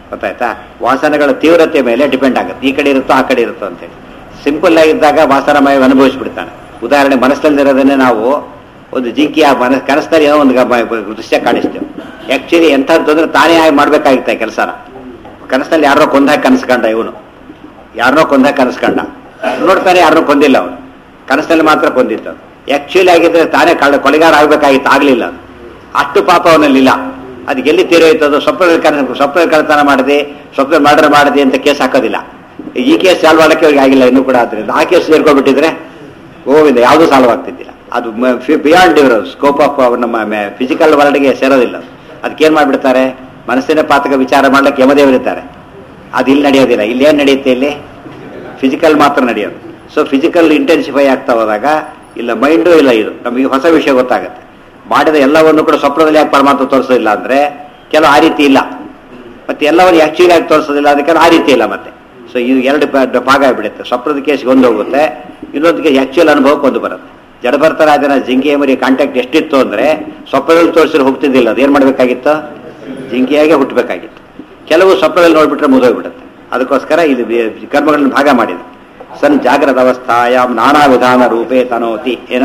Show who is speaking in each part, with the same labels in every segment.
Speaker 1: ಗೊತ್ತಾಯ್ತಾ ವಾಸನೆಗಳ ತೀವ್ರತೆ ಮೇಲೆ ಡಿಪೆಂಡ್ ಆಗುತ್ತೆ ಈ ಕಡೆ ಇರುತ್ತೋ ಆ ಕಡೆ ಇರುತ್ತೋ ಅಂತೇಳಿ ಸಿಂಪಲ್ ಆಗಿದ್ದಾಗ ವಾಸನಮಯ ಅನುಭವಿಸ್ಬಿಡ್ತಾನೆ ಉದಾಹರಣೆ ಮನಸ್ಸಲ್ಲಿರೋದನ್ನೇ ನಾವು ಒಂದು ಜಿಂಕಿ ಆ ಮನಸ್ ಕನಸಲ್ಲಿ ಏನೋ ಒಂದು ಗ- ದೃಶ್ಯ ಕಾಣಿಸ್ತೇವೆ ಆ್ಯಕ್ಚುಲಿ ಎಂಥದ್ದು ಅಂದ್ರೆ ತಾನೇ ಆಗಿ ಮಾಡ್ಬೇಕಾಗಿತ್ತೆ ಕೆಲಸನ ಕನಸಲ್ಲಿ ಯಾರೋ ಕೊಂದಾಗ ಕನಸ್ಕೊಂಡ ಇವನು ಯಾರನ್ನೋ ಕೊಂದಾಗ ಕನಸ್ಕೊಂಡ ನೋಡ್ತಾನೆ ಯಾರನ್ನೋ ಕೊಂದಿಲ್ಲ ಅವನು ಕನಸಲ್ಲಿ ಮಾತ್ರ ಕೊಂದಿತ್ತು ಆ್ಯಕ್ಚುಲಿ ಆಗಿದ್ರೆ ತಾನೇ ಕಳ್ಳ ಕೊಲೆಗಾರ ಆಗ್ಬೇಕಾಗಿತ್ತು ಆಗ್ಲಿಲ್ಲ ಅದು. ಅಷ್ಟು ಪಾಪ ಅವನಲ್ಲಿಲ್ಲ ಅದಕ್ಕೆ ಎಲ್ಲಿ ತೀರೋಯ್ತು ಅದು ಸ್ವಪ್ನದಲ್ಲಿ ಕನ ಸ್ವಪ್ನದಲ್ಲಿ ಕಳ್ತನ ಮಾಡಿದೆ ಸ್ವಪ್ನ ಮರ್ಡರ್ ಮಾಡಿದೆ ಅಂತ ಕೇಸ್ ಹಾಕೋದಿಲ್ಲ ಈ ಕೇಸ್ ಸಾಲ್ವ್ ಮಾಡಕ್ಕೆ ಅವ್ರಿಗೆ ಆಗಿಲ್ಲ ಇನ್ನೂ ಕೂಡ ಆದ್ರಿಂದ ಆ ಕೇಸ್ ಸೇರ್ಕೊಂಡ್ಬಿಟ್ಟಿದ್ರೆ ಗೋವಿಂದ ಯಾವುದೂ ಸಾಲ್ವ್ ಆಗ್ತಿದ್ದಿಲ್ಲ ಅದು ಬಿಯಾಂಡ್ ಇವರು ಸ್ಕೋಪ್ ಆಫ್ ನಮ್ಮ ಫಿಸಿಕಲ್ ವರ್ಲ್ಡ್ಗೆ ಸೇರೋದಿಲ್ಲ ಅದಕ್ಕೇನು ಮಾಡಿಬಿಡ್ತಾರೆ ಮನಸ್ಸಿನ ಪಾತಕ ವಿಚಾರ ಮಾಡ್ಲಿಕ್ಕೆ ಯಮದೇವರಿರ್ತಾರೆ ಅದು ಇಲ್ಲಿ ನಡೆಯೋದಿಲ್ಲ ಇಲ್ಲಿ ಏನು ನಡೆಯುತ್ತೆ ಇಲ್ಲಿ ಫಿಸಿಕಲ್ ಮಾತ್ರ ನಡೆಯೋದು ಸೊ ಫಿಸಿಕಲ್ ಇಂಟೆನ್ಸಿಫೈ ಆಗ್ತಾ ಹೋದಾಗ ಇಲ್ಲ ಮೈಂಡು ಇಲ್ಲ ಇದು ನಮಗೆ ಹೊಸ ವಿಷಯ ಗೊತ್ತಾಗುತ್ತೆ ಮಾಡಿದ ಎಲ್ಲವನ್ನು ಕೂಡ ಸ್ವಪ್ನದಲ್ಲಿ ಯಾಕೆ ಪರಮಾತ್ಮ ತೋರಿಸೋದಿಲ್ಲ ಅಂದ್ರೆ ಕೆಲವು ಆ ರೀತಿ ಇಲ್ಲ ಮತ್ತೆ ಎಲ್ಲವನ್ನು ಆಕ್ಚುಲಿ ಆಗಿ ತೋರಿಸೋದಿಲ್ಲ ಅದಕ್ಕೆ ಆ ರೀತಿ ಇಲ್ಲ ಮತ್ತೆ ಸೊ ಇದು ಎರಡು ಪ- ಭಾಗ ಆಗ್ಬಿಡುತ್ತೆ ಸ್ವಪ್ನದ ಕೇಸ್ಗೆ ಒಂದು ಹೋಗುತ್ತೆ ಇನ್ನೊಂದು ಕೇಸ್ ಆಕ್ಚುಯಲ್ ಅನುಭವಕ್ಕೆ ಒಂದು ಬರುತ್ತೆ ಜಡಭರ್ತರ ಅದನ್ನ ಜಿಂಕೆ ಮರಿ ಕಾಂಟ್ಯಾಕ್ಟ್ ಎಷ್ಟಿತ್ತು ಅಂದ್ರೆ ಸ್ವಪ್ನದಲ್ಲಿ ತೋರಿಸಿದ್ರೆ ಹೋಗ್ತಿದ್ದಿಲ್ಲ ಅದು ಏನು ಮಾಡಬೇಕಾಗಿತ್ತು ಜಿಂಕೆಯಾಗೆ ಹುಟ್ಟಬೇಕಾಗಿತ್ತು ಕೆಲವು ಸ್ವಪ್ನದಲ್ಲಿ ನೋಡ್ಬಿಟ್ರೆ ಮುಗಿದೋಗ್ಬಿಡುತ್ತೆ ಅದಕ್ಕೋಸ್ಕರ ಇದು ಬೇ- ಕರ್ಮಗಳನ್ನು ಭಾಗ ಮಾಡಿದೆ ಸನ್ ಜಾಗ್ರದ ಅವಸ್ಥಾಯಾಮ್ ನಾನಾ ವಿಧಾನ ರೂಪೇ ತನೋತಿ ಏನ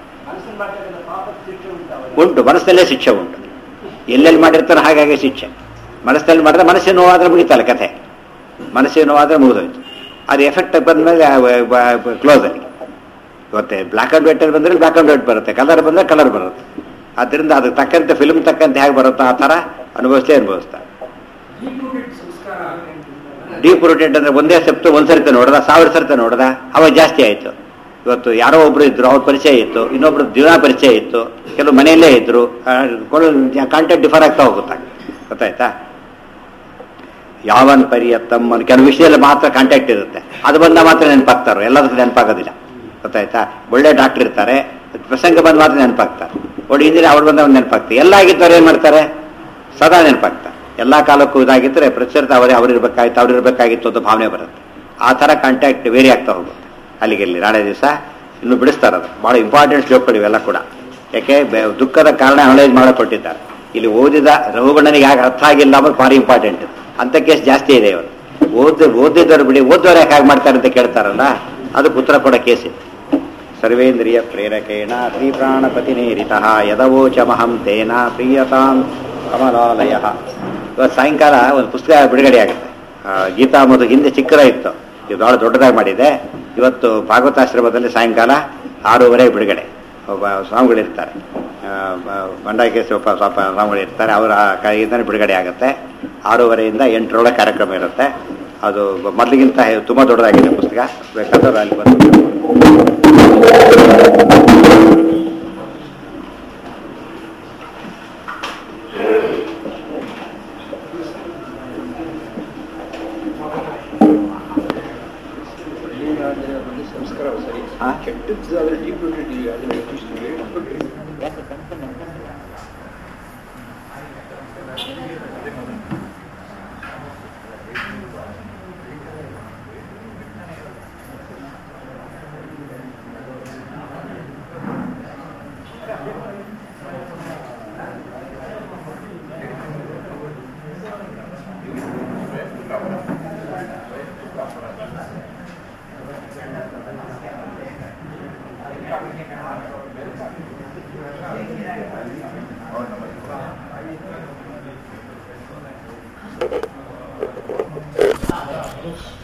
Speaker 1: ಉಂಟು ಮನಸ್ಸಲ್ಲೇ ಶಿಕ್ಷೆ ಉಂಟು ಎಲ್ಲೆಲ್ಲಿ ಮಾಡಿರ್ತಾರೋ ಹಾಗಾಗಿ ಶಿಕ್ಷೆ ಮನಸ್ಸಲ್ಲಿ ಮಾಡಿದ್ರೆ ಮನಸ್ಸಿನ ನೋವಾದ್ರೆ ಮುಗಿತಲ್ಲ ಕಥೆ ಮನಸ್ಸಿನ ನೋವಾದ್ರೆ ಮುಗಿದೋಯ್ತು ಅದು ಎಫೆಕ್ಟ್ ಬಂದ್ಮೇಲೆ ಕ್ಲೋಸ್ ಅಲ್ಲಿ ಇವತ್ತೆ ಬ್ಲ್ಯಾಕ್ ಅಂಡ್ ವೈಟ್ ಬಂದ್ರೆ ಬ್ಲ್ಯಾಕ್ ಅಂಡ್ ವೈಟ್ ಬರುತ್ತೆ ಕಲರ್ ಬಂದ್ರೆ ಕಲರ್ ಬರುತ್ತೆ ಅದರಿಂದ ಅದಕ್ಕೆ ತಕ್ಕಂತೆ ಫಿಲ್ಮ್ ತಕ್ಕಂತೆ ಹೇಗೆ ಬರುತ್ತೋ ಆ ಥರ ಅನುಭವಿಸ್ತೇ ಅನುಭವಿಸ್ತಾರೆ ಡೀಪ್ ರೂಟೆಡ್ ಅಂದ್ರೆ ಒಂದೇ ಸೆಪ್ತು ಒಂದ್ ಸರ್ತಿ ನೋಡ್ದ ಸಾವಿರ ಸರ್ತಿ ನೋಡ್ದ ಅವಾಗ ಜಾಸ್ತಿ ಆಯ್ತು ಇವತ್ತು ಯಾರೋ ಒಬ್ರು ಇದ್ರು ಅವ್ರ ಪರಿಚಯ ಇತ್ತು ಇನ್ನೊಬ್ರು ದಿನ ಪರಿಚಯ ಇತ್ತು ಕೆಲವು ಮನೆಯಲ್ಲೇ ಇದ್ರು ಕಾಂಟ್ಯಾಕ್ಟ್ ಡಿಫರ್ ಆಗ್ತಾ ಹೋಗುತ್ತೆ ಗೊತ್ತಾಯ್ತಾ ಯಾವನ್ ಪರಿಯತ್ತಮ್ಮ ಕೆಲವು ವಿಷಯದಲ್ಲಿ ಮಾತ್ರ ಕಾಂಟ್ಯಾಕ್ಟ್ ಇರುತ್ತೆ ಅದು ಬಂದ ಮಾತ್ರ ನೆನಪಾಗ್ತಾರೋ ಎಲ್ಲದಕ್ಕೂ ನೆನಪಾಗೋದಿಲ್ಲ ಗೊತ್ತಾಯ್ತಾ ಒಳ್ಳೆ ಡಾಕ್ಟರ್ ಇರ್ತಾರೆ ಪ್ರಸಂಗ ಬಂದ ಮಾತ್ರ ನೆನಪಾಗ್ತಾರೆ ಒಳ್ಳೆ ಇಂಜಿನಿಯರ್ ಅವ್ರು ಬಂದ ನೆನಪಾಗ್ತಾರೆ ಎಲ್ಲ ಆಗಿದ್ದವ್ರು ಏನ್ ಮಾಡ್ತಾರೆ ಸದಾ ನೆನಪಾಗ್ತಾರೆ ಎಲ್ಲಾ ಕಾಲಕ್ಕೂ ಇದಾಗಿದ್ರೆ ಪ್ರಚಲಿತ ಅವರೇ ಅವ್ರು ಇರ್ಬೇಕಾಗಿತ್ತು ಅವ್ರು ಇರ್ಬೇಕಾಗಿತ್ತು ಅಂತ ಭಾವನೆ ಬರುತ್ತೆ ಆ ಥರ ಕಾಂಟ್ಯಾಕ್ಟ್ ವೇರಿ ಆಗ್ತಾ ಹೋಗುತ್ತೆ ಅಲ್ಲಿಗೆ ಇಲ್ಲಿ ನಾಳೆ ದಿವಸ ಇನ್ನು ಬಿಡಿಸ್ತಾರೆ ಅದು ಭಾಳ ಇಂಪಾರ್ಟೆಂಟ್ ಶ್ಲೋಕಗಳು ಇವೆಲ್ಲ ಕೂಡ ಯಾಕೆ ಬೆ- ದುಃಖದ ಕಾರಣ ಅನಲೈಸ್ ಮಾಡಕ್ ಕೊಟ್ಟಿದ್ದಾರೆ ಇಲ್ಲಿ ಓದಿದ ರಘುಗಣ್ಣನಿಗೆ ಯಾಕೆ ಅರ್ಥ ಆಗಿಲ್ಲ ಅನ್ನೋದು ಭಾರಿ ಇಂಪಾರ್ಟೆಂಟ್ ಅಂತ ಕೇಸ್ ಜಾಸ್ತಿ ಇದೆ ಇವರು ಓದ್ ಓದಿದ್ದವ್ರು ಬಿಡಿ ಓದೋರು ಯಾಕೆ ಹಾಗೆ ಮಾಡ್ತಾರೆ ಅಂತ ಕೇಳ್ತಾರಲ್ಲ ಅದಕ್ಕೆ ಉತ್ತರ ಕೊಡೋ ಕೇಸ್ ಇದೆ ಸರ್ವೇಂದ್ರಿಯ ಪ್ರೇರಕೇಣ ಶ್ರೀ ಪ್ರಾಣಪತಿನೇರಿತ ಯದವೋಚಮಹಂ ತೇನ ಪ್ರಿಯತಾಂ ಕಮಲಾಲಯ ಇವತ್ತು ಸಾಯಂಕಾಲ ಒಂದು ಪುಸ್ತಕ ಬಿಡುಗಡೆ ಆಗುತ್ತೆ ಆ, ಗೀತಾ ಮತ್ತು ಹಿಂದೆ ಚಿಕ್ಕದ ಇತ್ತು ಇದು ಬಹಳ ದೊಡ್ಡದಾಗಿ ಮಾಡಿದೆ ಇವತ್ತು ಭಾಗವತಾಶ್ರಮದಲ್ಲಿ ಸಾಯಂಕಾಲ ಆರೂವರೆಗೆ ಬಿಡುಗಡೆ ಒಬ್ಬ ಸ್ವಾಮಿಗಳಿರ್ತಾರೆ ಆ, ಬ- ಬಂಡಾಯ ಸ್ವಲ್ಪ ಸ್ವಲ್ಪ ಸ್ವಾಮಿಗಳು ಇರ್ತಾರೆ ಅವರ ಕೈಯಿಂದನೇ ಬಿಡುಗಡೆ ಆಗುತ್ತೆ ಆರೂವರೆಯಿಂದ ಎಂಟರೊಳಗೆ ಕಾರ್ಯಕ್ರಮ ಇರುತ್ತೆ ಅದು ಮೊದಲಿಗಿಂತ ತುಂಬ ದೊಡ್ಡದಾಗಿದೆ ಪುಸ್ತಕ ಬೇಕಾದ್ರೆ ಅಲ್ಲಿ ಬಂದು
Speaker 2: ಸಂಸ್ಕಾರ ಸರಿ
Speaker 1: ಹಾ?
Speaker 2: ಕೆಟ್ಟದ್ದು ಆದ್ರೆ ಡೀಪ್ ರೂಟೆಡ್ ಇದೆ ಅದನ್ನ ಎತ್ತಿಸ್ತೀವಿ
Speaker 3: Yes.